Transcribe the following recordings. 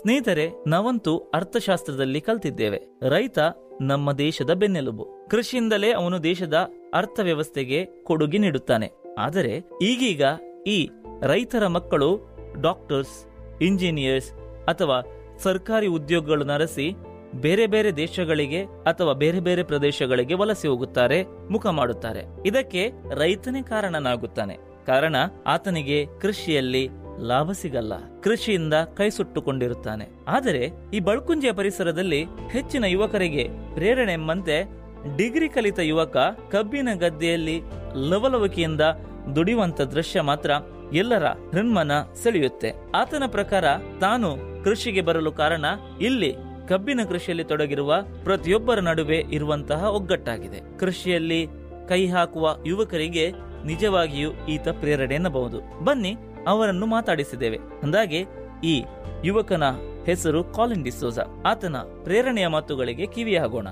ಸ್ನೇಹಿತರೆ ನಾವಂತೂ ಅರ್ಥಶಾಸ್ತ್ರದಲ್ಲಿ ಕಲ್ತಿದ್ದೇವೆ ರೈತ ನಮ್ಮ ದೇಶದ ಬೆನ್ನೆಲುಬು ಕೃಷಿಯಿಂದಲೇ ಅವನು ದೇಶದ ಅರ್ಥವ್ಯವಸ್ಥೆಗೆ ಕೊಡುಗೆ ನೀಡುತ್ತಾನೆ ಆದರೆ ಈಗೀಗ ಈ ರೈತರ ಮಕ್ಕಳು ಡಾಕ್ಟರ್ಸ್ ಇಂಜಿನಿಯರ್ಸ್ ಅಥವಾ ಸರ್ಕಾರಿ ಉದ್ಯೋಗಗಳನ್ನು ಅರಸಿ ಬೇರೆ ಬೇರೆ ದೇಶಗಳಿಗೆ ಅಥವಾ ಬೇರೆ ಬೇರೆ ಪ್ರದೇಶಗಳಿಗೆ ವಲಸೆ ಹೋಗುತ್ತಾರೆ ಮುಖ ಮಾಡುತ್ತಾರೆ ಇದಕ್ಕೆ ರೈತನೇ ಕಾರಣನಾಗುತ್ತಾನೆ ಕಾರಣ ಆತನಿಗೆ ಕೃಷಿಯಲ್ಲಿ ಲಾಭ ಸಿಗಲ್ಲ ಕೃಷಿಯಿಂದ ಕೈ ಸುಟ್ಟುಕೊಂಡಿರುತ್ತಾನೆ ಆದರೆ ಈ ಬಳ್ಕುಂಜೆಯ ಪರಿಸರದಲ್ಲಿ ಹೆಚ್ಚಿನ ಯುವಕರಿಗೆ ಪ್ರೇರಣೆ ಎಂಬಂತೆ ಡಿಗ್ರಿ ಕಲಿತ ಯುವಕ ಕಬ್ಬಿನ ಗದ್ದೆಯಲ್ಲಿ ಲವಲವಿಕೆಯಿಂದ ದುಡಿಯುವಂತ ದೃಶ್ಯ ಮಾತ್ರ ಎಲ್ಲರ ಹೃನ್ಮನ ಸೆಳೆಯುತ್ತೆ ಆತನ ಪ್ರಕಾರ ತಾನು ಕೃಷಿಗೆ ಬರಲು ಕಾರಣ ಇಲ್ಲಿ ಕಬ್ಬಿನ ಕೃಷಿಯಲ್ಲಿ ತೊಡಗಿರುವ ಪ್ರತಿಯೊಬ್ಬರ ನಡುವೆ ಇರುವಂತಹ ಒಗ್ಗಟ್ಟಾಗಿದೆ ಕೃಷಿಯಲ್ಲಿ ಕೈ ಹಾಕುವ ಯುವಕರಿಗೆ ನಿಜವಾಗಿಯೂ ಈತ ಪ್ರೇರಣೆ ಎನ್ನಬಹುದು ಬನ್ನಿ ಅವರನ್ನು ಮಾತಾಡಿಸಿದ್ದೇವೆ ಅಂದಾಗೆ ಈ ಯುವಕನ ಹೆಸರು ಕಾಲಿನ್ ಡಿಸೋಜ ಆತನ ಪ್ರೇರಣೆಯ ಮಾತುಗಳಿಗೆ ಕಿವಿ ಹಾಗೋಣ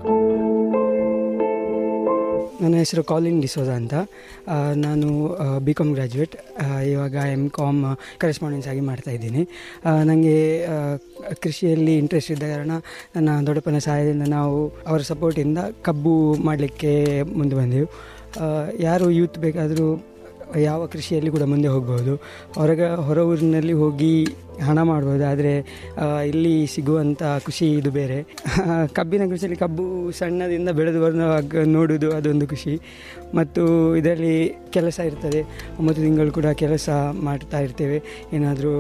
ನನ್ನ ಹೆಸರು ಕಾಲಿನ್ ಡಿಸೋಜ ಅಂತ ಆ, ನಾನು ಬಿ ಕಾಮ್ ಗ್ರ್ಯಾಜುಯೇಟ್ ಇವಾಗ ಎಮ್ ಕಾಮ್ ಕರೆಸ್ಪಾಂಡೆನ್ಸ್ ಆಗಿ ಮಾಡ್ತಾ ಇದ್ದೀನಿ ನನಗೆ ಕೃಷಿಯಲ್ಲಿ ಇಂಟ್ರೆಸ್ಟ್ ಇದ್ದ ಕಾರಣ ನನ್ನ ದೊಡ್ಡಪ್ಪನ ಸಹಾಯದಿಂದ ನಾವು ಅವರ ಸಪೋರ್ಟಿಂದ ಕಬ್ಬು ಮಾಡಲಿಕ್ಕೆ ಮುಂದೆ ಬಂದೆವು ಆ, ಯಾರು ಯೂತ್ ಬೇಕಾದರೂ ಯಾವ ಕೃಷಿಯಲ್ಲಿ ಕೂಡ ಮುಂದೆ ಹೋಗ್ಬೋದು ಹೊರಗ ಹೊರ ಊರಿನಲ್ಲಿ ಹೋಗಿ ಹಣ ಮಾಡ್ಬೋದು ಆದರೆ ಆ, ಇಲ್ಲಿ ಸಿಗುವಂಥ ಖುಷಿ ಇದು ಬೇರೆ ಕಬ್ಬಿನ ಕೃಷಿಯಲ್ಲಿ ಕಬ್ಬು ಸಣ್ಣದಿಂದ ಬೆಳೆದು ಬರುವಾಗ ನೋಡುವುದು ಅದೊಂದು ಖುಷಿ ಮತ್ತು ಇದರಲ್ಲಿ ಕೆಲಸ ಇರ್ತದೆ ಒಂಬತ್ತು ತಿಂಗಳು ಕೂಡ ಕೆಲಸ ಮಾಡ್ತಾ ಇರ್ತೇವೆ ಏನಾದರೂ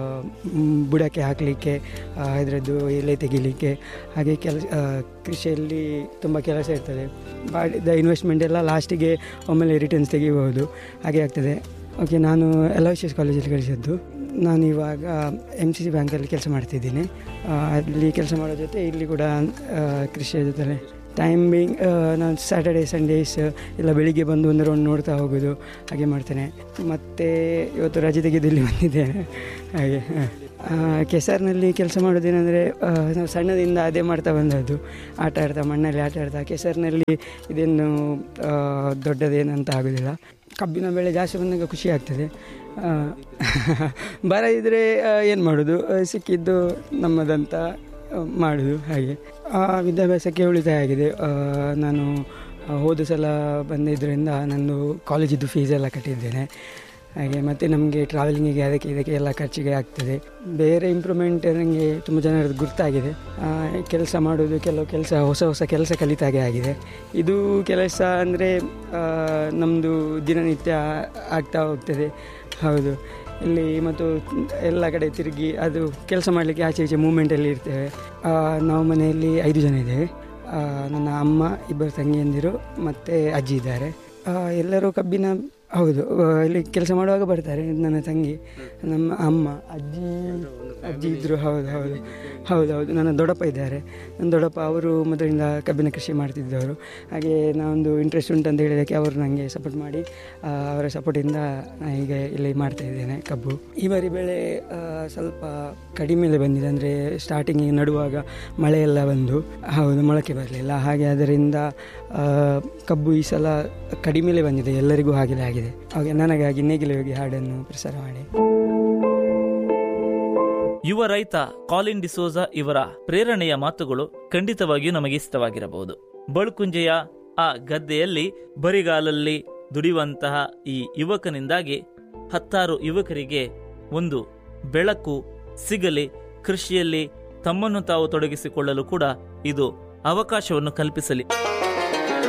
ಬುಡಕ್ಕೆ ಹಾಕಲಿಕ್ಕೆ ಇದರದ್ದು ಎಲೆ ತೆಗಿಲಿಕ್ಕೆ ಹಾಗೆ ಕೆಲಸ ಕೃಷಿಯಲ್ಲಿ ತುಂಬ ಕೆಲಸ ಇರ್ತದೆ ಮಾಡಿದ ಇನ್ವೆಸ್ಟ್ಮೆಂಟ್ ಎಲ್ಲ ಲಾಸ್ಟಿಗೆ ಒಮ್ಮೆಲೆ ರಿಟರ್ನ್ಸ್ ತೆಗಿಬಹುದು ಹಾಗೆ ಆಗ್ತದೆ ಓಕೆ ನಾನು ಎಲ್ ಐ ಸಿ ಎಸ್ ಕಾಲೇಜಲ್ಲಿ ಕಲಿಸಿದ್ದು ನಾನು ಇವಾಗ ಎಮ್ ಸಿ ಸಿ ಬ್ಯಾಂಕಲ್ಲಿ ಕೆಲಸ ಮಾಡ್ತಿದ್ದೀನಿ ಆ, ಅಲ್ಲಿ ಕೆಲಸ ಮಾಡೋ ಜೊತೆ ಇಲ್ಲಿ ಕೂಡ ಆ, ಕೃಷಿಯ ಜೊತೆ ಟೈಮಿಂಗ್ ನಾನು ಸ್ಯಾಟರ್ಡೇ ಸಂಡೇಸ್ ಎಲ್ಲ ಬೆಳಿಗ್ಗೆ ಬಂದು ಒಂದು ರೌಂಡ್ ನೋಡ್ತಾ ಹೋಗೋದು ಹಾಗೆ ಮಾಡ್ತೇನೆ ಮತ್ತು ಇವತ್ತು ರಜೆ ತೆಗೆದು ಇಲ್ಲಿ ಬಂದಿದ್ದೇನೆ ಹಾಗೆ ಆ, ಕೆಸರಿನಲ್ಲಿ ಕೆಲಸ ಮಾಡೋದೇನೆಂದರೆ ನಾವು ಸಣ್ಣದಿಂದ ಅದೇ ಮಾಡ್ತಾ ಬಂದದ್ದು ಆಟ ಆಡ್ತಾ ಮಣ್ಣಲ್ಲಿ ಆಟ ಆಡ್ತಾ ಕೆಸರಿನಲ್ಲಿ ಇದೇನು ಆ, ದೊಡ್ಡದೇನಂತ ಆಗೋದಿಲ್ಲ ಕಬ್ಬಿನ ಬೆಳೆ ಜಾಸ್ತಿ ಬಂದಾಗ ಖುಷಿ ಆಗ್ತದೆ ಆ, ಬರದಿದ್ದರೆ ಏನು ಮಾಡೋದು ಆ, ಸಿಕ್ಕಿದ್ದು ನಮ್ಮದಂತ ಆ, ಮಾಡೋದು ಹಾಗೆ ಆ, ವಿದ್ಯಾಭ್ಯಾಸಕ್ಕೆ ಉಳಿತಾಯ ಆಗಿದೆ ಆ, ನಾನು ಆ, ಹೋದ ಸಲ ಬಂದಿದ್ದರಿಂದ ನಂದು ಕಾಲೇಜಿದ್ದು ಫೀಸ್ ಎಲ್ಲ ಕಟ್ಟಿದ್ದೇನೆ ಹಾಗೆ ಮತ್ತು ನಮಗೆ ಟ್ರಾವೆಲಿಂಗಿಗೆ ಅದಕ್ಕೆ ಇದಕ್ಕೆ ಎಲ್ಲ ಖರ್ಚಿಗೆ ಆಗ್ತದೆ ಬೇರೆ ಇಂಪ್ರೂವ್ಮೆಂಟ್ ನನಗೆ ತುಂಬ ಜನರದ್ದು ಗುರ್ತಾಗಿದೆ ಕೆಲಸ ಮಾಡೋದು ಕೆಲವು ಕೆಲಸ ಹೊಸ ಹೊಸ ಕೆಲಸ ಕಲಿತಾಗೆ ಆಗಿದೆ ಇದು ಕೆಲಸ ಅಂದರೆ ನಮ್ಮದು ದಿನನಿತ್ಯ ಆಗ್ತಾ ಹೋಗ್ತದೆ ಹೌದು ಇಲ್ಲಿ ಮತ್ತು ಎಲ್ಲ ಕಡೆ ತಿರುಗಿ ಅದು ಕೆಲಸ ಮಾಡಲಿಕ್ಕೆ ಆಚೆ ಈಚೆ ಮೂಮೆಂಟಲ್ಲಿ ಇರ್ತೇವೆ ಆ, ನಾವು ಮನೆಯಲ್ಲಿ ಐದು ಜನ ಇದ್ದೇವೆ ಆ, ನನ್ನ ಅಮ್ಮ ಇಬ್ಬರು ತಂಗಿಯಂದಿರು ಮತ್ತು ಅಜ್ಜಿ ಇದ್ದಾರೆ ಆ, ಎಲ್ಲರೂ ಕಬ್ಬಿನ ಹೌದು ಆ, ಇಲ್ಲಿ ಕೆಲಸ ಮಾಡುವಾಗ ಬರ್ತಾರೆ ನನ್ನ ತಂಗಿ ನಮ್ಮ ಅಮ್ಮ ಅಜ್ಜಿ ಅಜ್ಜಿ ಇದ್ದರು ಹೌದು ಹೌದು ಹೌದು ಹೌದು ನನ್ನ ದೊಡ್ಡಪ್ಪ ಇದ್ದಾರೆ ನನ್ನ ದೊಡ್ಡಪ್ಪ ಅವರು ಮೊದಲಿಂದ ಕಬ್ಬಿನ ಕೃಷಿ ಮಾಡ್ತಿದ್ದವರು ಹಾಗೆ ನಾವೊಂದು ಇಂಟ್ರೆಸ್ಟ್ ಉಂಟಂತ ಹೇಳಿದಕ್ಕೆ ಅವರು ನನಗೆ ಸಪೋರ್ಟ್ ಮಾಡಿ ಆ, ಅವರ ಸಪೋರ್ಟಿಂದ ನಾನು ಈಗ ಇಲ್ಲಿ ಮಾಡ್ತಾ ಇದ್ದೇನೆ ಕಬ್ಬು ಈ ಬಾರಿ ಬೆಳೆ ಆ, ಸ್ವಲ್ಪ ಕಡಿಮೆಲೆ ಬಂದಿದೆ ಅಂದರೆ ಸ್ಟಾರ್ಟಿಂಗಿಗೆ ನಡುವಾಗ ಮಳೆ ಎಲ್ಲ ಬಂದು ಹೌದು ಮೊಳಕೆ ಬರಲಿಲ್ಲ ಹಾಗೆ ಅದರಿಂದ ಆ, ಕಬ್ಬು ಈ ಸಲ ಕಡಿಮೆಲೆ ಬಂದಿದೆ ಎಲ್ಲರಿಗೂ ಹಾಗೆಯೇ ಆಗಿದೆ ಹಾಗೆ ನನಗಾಗಿ ನೇಗಿಲು ಹೋಗಿ ಹಾಡನ್ನು ಪ್ರಸಾರ ಮಾಡಿ ಯುವ ರೈತ ಕಾಲಿನ್ ಡಿಸೋಜ ಇವರ ಪ್ರೇರಣೆಯ ಮಾತುಗಳು ಖಂಡಿತವಾಗಿಯೂ ನಮಗೆ ಇಷ್ಟವಾಗಿರಬಹುದು ಬಳುಕುಂಜೆಯ ಆ ಗದ್ದೆಯಲ್ಲಿ ಬರಿಗಾಲಲ್ಲಿ ದುಡಿಯುವಂತಹ ಈ ಯುವಕನಿಂದಾಗಿ ಹತ್ತಾರು ಯುವಕರಿಗೆ ಒಂದು ಬೆಳಕು ಸಿಗಲಿ ಕೃಷಿಯಲ್ಲಿ ತಮ್ಮನ್ನು ತಾವು ತೊಡಗಿಸಿಕೊಳ್ಳಲು ಕೂಡ ಇದು ಅವಕಾಶವನ್ನು ಕಲ್ಪಿಸಲಿ